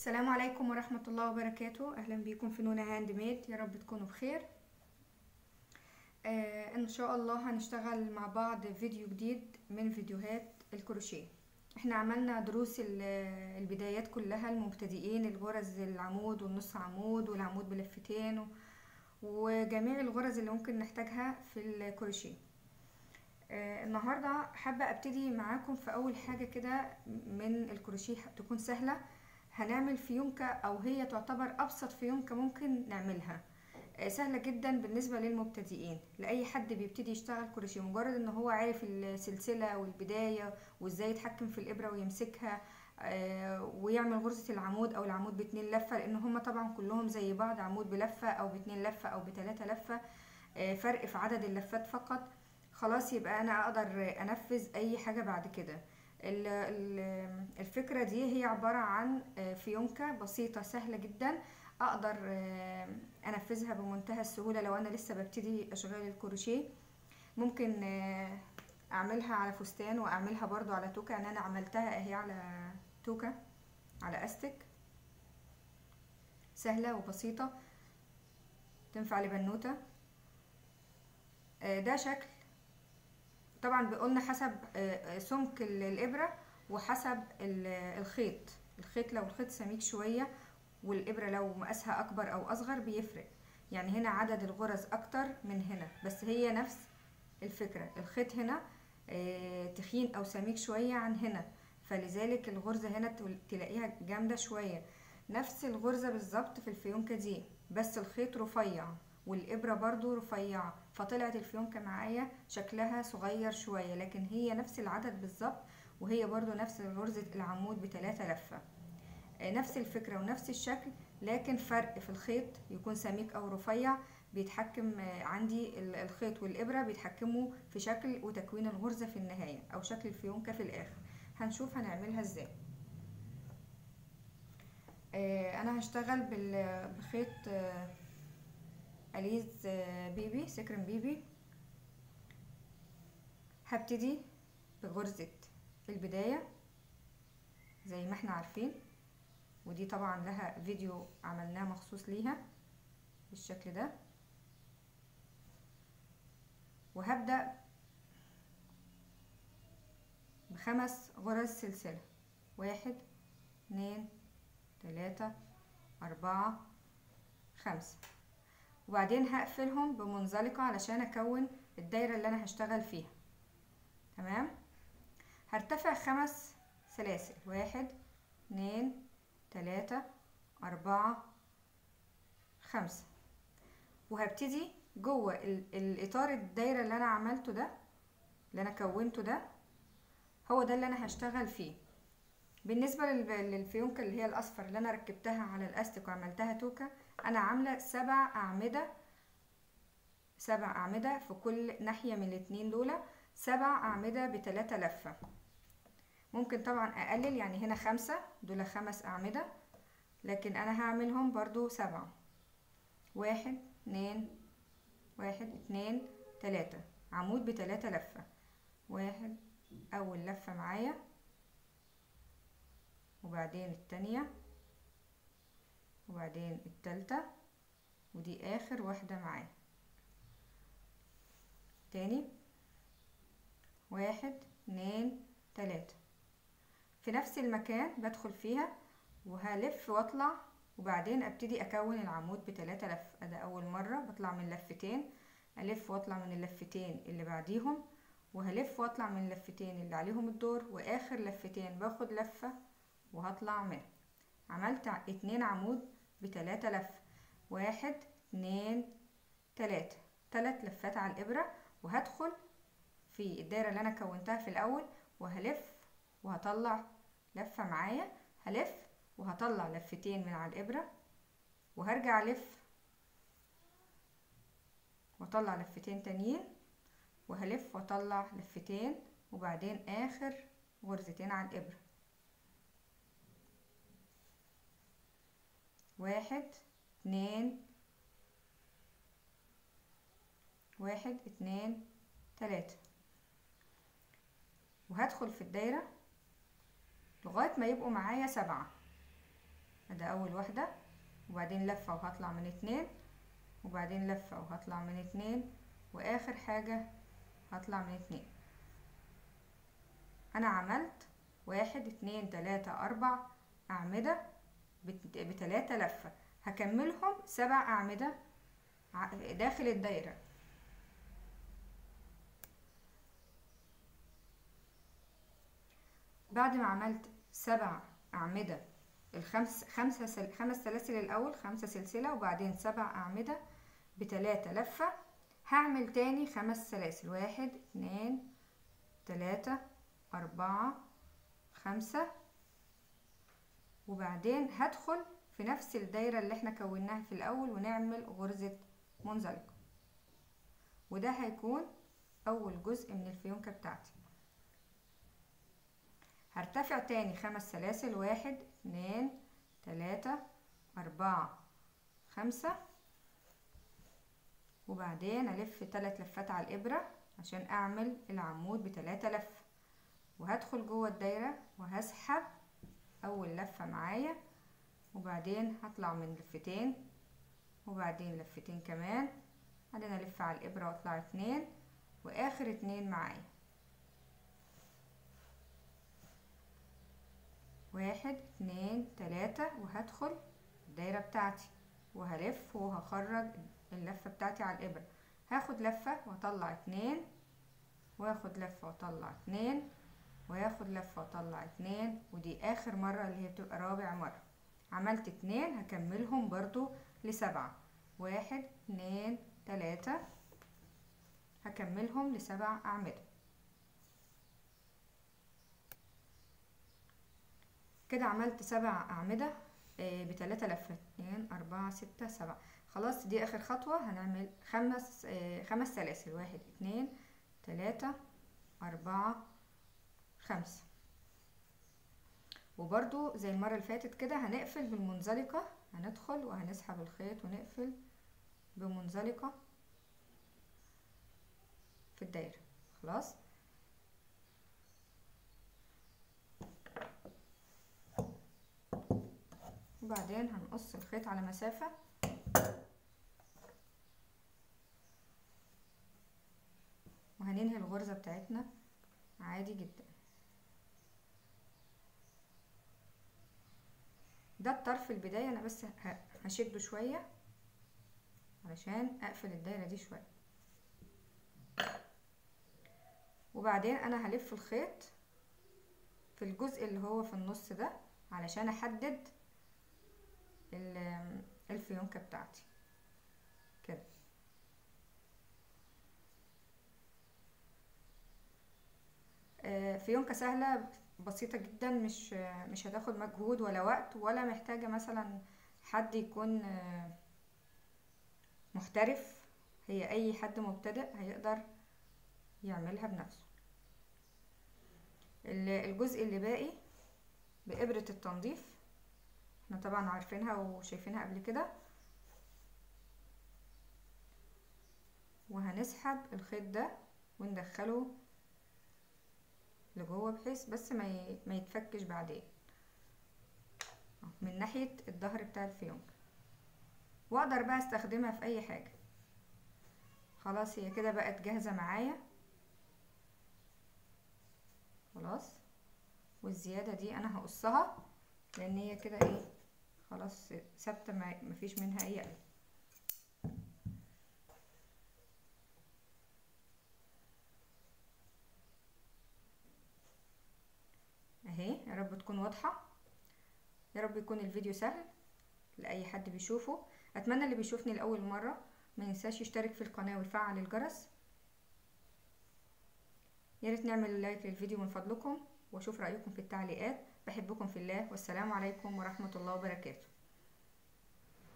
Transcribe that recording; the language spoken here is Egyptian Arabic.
السلام عليكم ورحمة الله وبركاته أهلا بيكم في نونا هاند ميد يا رب تكونوا بخير آه إن شاء الله هنشتغل مع بعض فيديو جديد من فيديوهات الكروشيه احنا عملنا دروس ال- البدايات كلها المبتدئين الغرز العمود والنص عمود والعمود بلفتين و- وجميع الغرز اللي ممكن نحتاجها في الكروشيه آه، النهاردة حابة ابتدي معاكم في اول حاجة كده من الكروشيه تكون سهلة هنعمل فيونكة او هي تعتبر ابسط فيونكة ممكن نعملها آه، سهلة جدا بالنسبة للمبتدئين لأي حد بيبتدي يشتغل كروشيه مجرد ان هو عارف السلسلة والبداية وازاي يتحكم في الابرة ويمسكها آه، ويعمل غرزة العمود او العمود باتنين لفة لان هما طبعا كلهم زي بعض عمود بلفة او باتنين لفة او بتلاتة لفة آه، فرق في عدد اللفات فقط خلاص يبقى انا اقدر انفذ اي حاجة بعد كده ال- ال- الفكرة دي هي عبارة عن آه، فيونكة بسيطة سهلة جدا اقدر آه، انفذها بمنتهى السهولة لو انا لسه ببتدي اشغال الكروشيه ممكن آه، اعملها على فستان واعملها برضو على توكة يعني انا عملتها اهي على توكة على استك سهلة وبسيطة تنفع لبنوتة آه، ده شكل طبعا قلنا حسب آه، سمك ال- الابره وحسب ال- الخيط الخيط لو الخيط سميك شويه والابره لو مقاسها اكبر او اصغر بيفرق يعني هنا عدد الغرز اكتر من هنا بس هي نفس الفكره الخيط هنا آه، تخين او سميك شويه عن هنا فلذلك الغرزه هنا تل- تلاقيها جامده شويه نفس الغرزه بالظبط في الفيونكه دي بس الخيط رفيع والإبرة برضو رفيعة فطلعت الفيونكة معايا شكلها صغير شوية لكن هي نفس العدد بالظبط وهي برضو نفس غرزة العمود بتلاتة لفة آه، نفس الفكرة ونفس الشكل لكن فرق في الخيط يكون سميك أو رفيع بيتحكم آه، عندي ال- الخيط والإبرة بيتحكموا في شكل وتكوين الغرزة في النهاية أو شكل الفيونكة في الآخر هنشوف هنعملها ازاي آه، أنا هشتغل بال- بخيط آه، أليز آه، بيبي سكرم بيبي هبتدي بغرزة البداية زي ما احنا عارفين ودي طبعا لها فيديو عملناه مخصوص ليها بالشكل ده وهبدأ بخمس غرز سلسلة واحد اتنين تلاتة أربعة خمسة وبعدين هقفلهم بمنزلقة علشان اكون الدايرة اللي انا هشتغل فيها تمام هرتفع خمس سلاسل واحد اتنين تلاتة اربعة خمسة وهبتدي جوه ال- الاطار الدايرة اللي انا عملته ده اللي انا كونته ده هو ده اللي انا هشتغل فيه بالنسبة للب- للفيونكة اللي هي الأصفر اللي أنا ركبتها على الأستك وعملتها توكة أنا عاملة سبع أعمدة سبع أعمدة في كل ناحية من الاتنين دول سبع أعمدة بتلاتة لفة ممكن طبعا أقلل يعني هنا خمسة دول خمس أعمدة لكن أنا هعملهم برضو سبعة واحد اتنين واحد اتنين تلاتة عمود بتلاتة لفة واحد أول لفة معايا وبعدين التانية وبعدين التالتة ودي آخر واحدة معايا تاني واحد اتنين تلاتة في نفس المكان بدخل فيها وهلف واطلع وبعدين ابتدي اكون العمود بتلاتة لف ده اول مرة بطلع من لفتين الف واطلع من اللفتين اللي بعديهم وهلف واطلع من اللفتين اللي عليهم الدور واخر لفتين باخد لفة وهطلع منها عملت ع- اتنين عمود بتلاتة لف واحد اتنين تلاتة تلات لفات على الإبرة وهدخل في الدايرة اللي أنا كونتها في الأول وهلف وهطلع لفة معايا هلف وهطلع لفتين من على الإبرة وهرجع ألف وأطلع لفتين تانيين وهلف وأطلع لفتين وبعدين آخر غرزتين على الإبرة واحد اتنين واحد اتنين تلاتة وهدخل في الدايرة لغاية ما يبقوا معايا سبعة ده اول واحدة وبعدين لفة وهطلع من اتنين وبعدين لفة وهطلع من اتنين واخر حاجة هطلع من اتنين انا عملت واحد اتنين تلاتة اربع اعمدة بتلاتة لفة هكملهم سبع اعمدة داخل الدايرة بعد ما عملت سبع أعمدة الخمس خمسة سل... خمس سلاسل الأول خمسة سلسلة وبعدين سبع أعمدة بتلاتة لفة هعمل تاني خمس سلاسل واحد اتنين تلاتة أربعة خمسة وبعدين هدخل في نفس الدايرة اللي احنا كوناها في الأول ونعمل غرزة منزلقة وده هيكون أول جزء من الفيونكة بتاعتي هرتفع تاني خمس سلاسل واحد اتنين تلاتة أربعة خمسة وبعدين ألف تلات لفات على الإبرة عشان أعمل العمود بتلاتة لفة وهدخل جوه الدايرة وهسحب أول لفة معايا وبعدين هطلع من لفتين وبعدين لفتين كمان بعدين ألف على الإبرة وأطلع اتنين وآخر اتنين معايا واحد اتنين تلاتة وهدخل الدايرة بتاعتي وهلف وهخرج اللفة بتاعتي على الإبرة هاخد لفة واطلع اتنين واخد لفة واطلع اتنين وهاخد لفة واطلع اتنين ودي اخر مرة اللي هي بتبقى رابع مرة عملت اتنين هكملهم برضو لسبعة واحد اتنين تلاتة هكملهم لسبع أعمدة كده عملت سبع أعمدة بتلاتة لفات اتنين أربعة ستة سبعة خلاص دي آخر خطوة هنعمل خمس خمس سلاسل واحد اتنين تلاتة أربعة خمسة وبرضو زي المرة اللي فاتت كده هنقفل بالمنزلقة هندخل وهنسحب الخيط ونقفل بمنزلقة في الدايرة خلاص وبعدين هنقص الخيط على مسافة وهننهي الغرزة بتاعتنا عادي جدا ده الطرف البداية انا بس هشده شوية علشان اقفل الدايرة دي شوية وبعدين انا هلف الخيط في الجزء اللي هو في النص ده علشان احدد الفيونكة بتاعتي كده فيونكة سهلة بسيطة جدا مش مش هتاخد مجهود ولا وقت ولا محتاجة مثلا حد يكون محترف هي اي حد مبتدئ هيقدر يعملها بنفسه الجزء اللي باقي بإبرة التنظيف احنا طبعا عارفينها وشايفينها قبل كده وهنسحب الخيط ده وندخله لجوه بحيث بس ما ما يتفكش بعدين من ناحية الظهر بتاع الفيونكة واقدر بقى استخدمها في اي حاجة خلاص هي كده بقت جاهزة معايا خلاص والزيادة دي انا هقصها لان هي كده ايه خلاص ثابتة مفيش منها اي قلب اهي يا رب تكون واضحة يا رب يكون الفيديو سهل لأي حد بيشوفه أتمنى اللي بيشوفني لأول مرة ما ينساش يشترك في القناة ويفعل الجرس يا ريت نعمل لايك للفيديو من فضلكم واشوف رأيكم في التعليقات بحبكم في الله والسلام عليكم ورحمة الله وبركاته